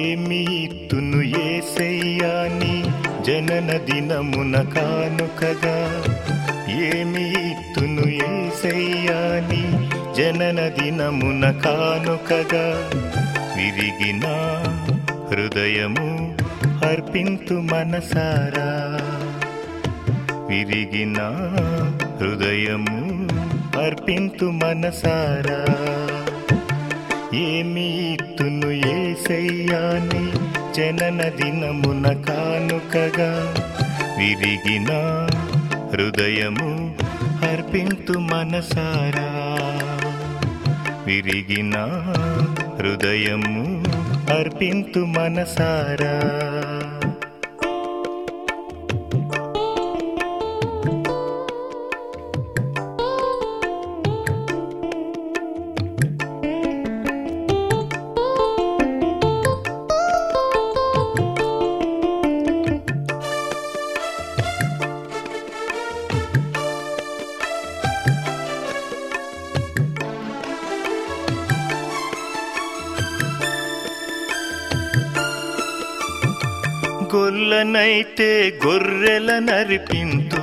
ఏమి ఇత్తును ఏసయ్యాని జనన దినమున కానుకగా ఏమి ఇత్తును ఏసయ్యాని జనన దినమున కానుకగా విరిగిన హృదయము అర్పింతు మనసారా విరిగిన హృదయము అర్పింతు మనసారా ఏమి ఇత్తును ఏసయ్యాని జనన దినమున కానుకగా విరిగిన హృదయము అర్పింతు మనసారా విరిగిన హృదయము అర్పింతు మనసారా గొల్లనైతే గొర్రెల నరిపింతు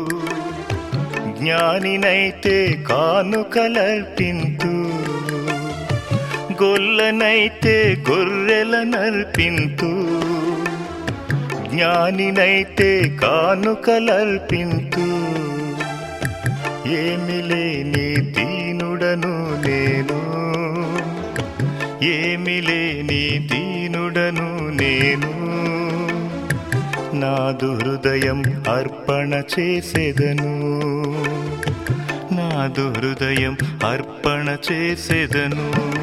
జ్ఞానినైతే కానుకలర్పింతు గొల్లనైతే గొర్రెల నర్పింతు జ్ఞానినైతే కానుకలర్పింతు ఏమి లేని దీనుడను నేను ఏమి లేని దీనుడను నేను నాదు హృదయం అర్పణ చేసేదను నాదు హృదయం అర్పణ చేసేదను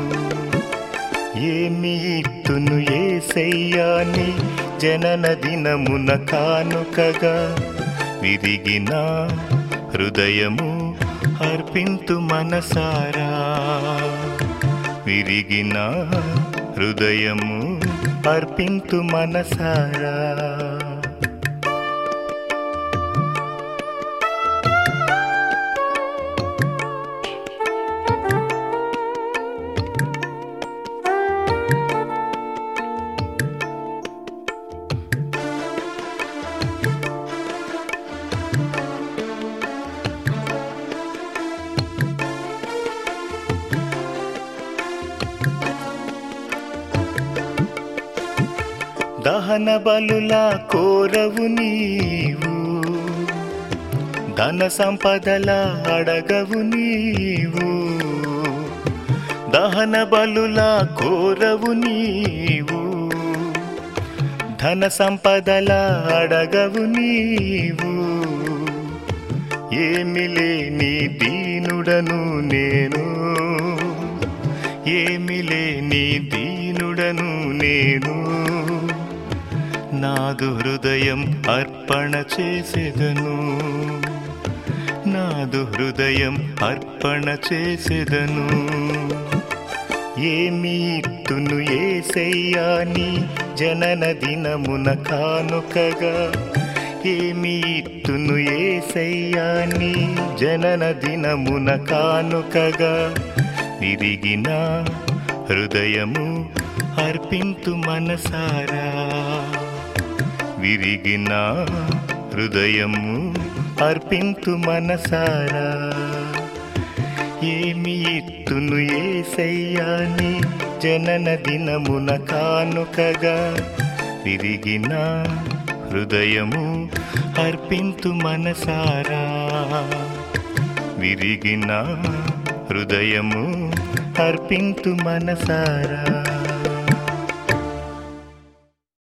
ఏమి ఇత్తును ఏసయ్యాని జనన దినమున కానుకగా విరిగిన హృదయము అర్పింతు మనసారా విరిగిన హృదయము అర్పింతు మనసారా దహన బలులా కోరవు నీవు ధన సంపదల అడగవు నీవు దహన బలులా కోరవు నీవు ధన సంపదల అడగవు నీవు ఏమి లేని దీనుడను నేను ఏమి లేని దీనుడను నేను నాదు హృదయం అర్పణ చేసేదను నాదు హృదయం అర్పణ చేసేదను ఏమి ఇత్తును ఏసయ్యాని జనన దినమున కానుకగా ఏమి ఇత్తును ఏసయ్యాని జనన దినమున కానుకగా విరిగిన హృదయము అర్పింతు మనసారా విరిగిన హృదయము అర్పింతు మనసారా ఏమి ఇత్తును ఏసయ్యాని జనన దినమున కానుకగా విరిగిన హృదయము అర్పింతు మనసారా విరిగిన హృదయము అర్పింతు మనసారా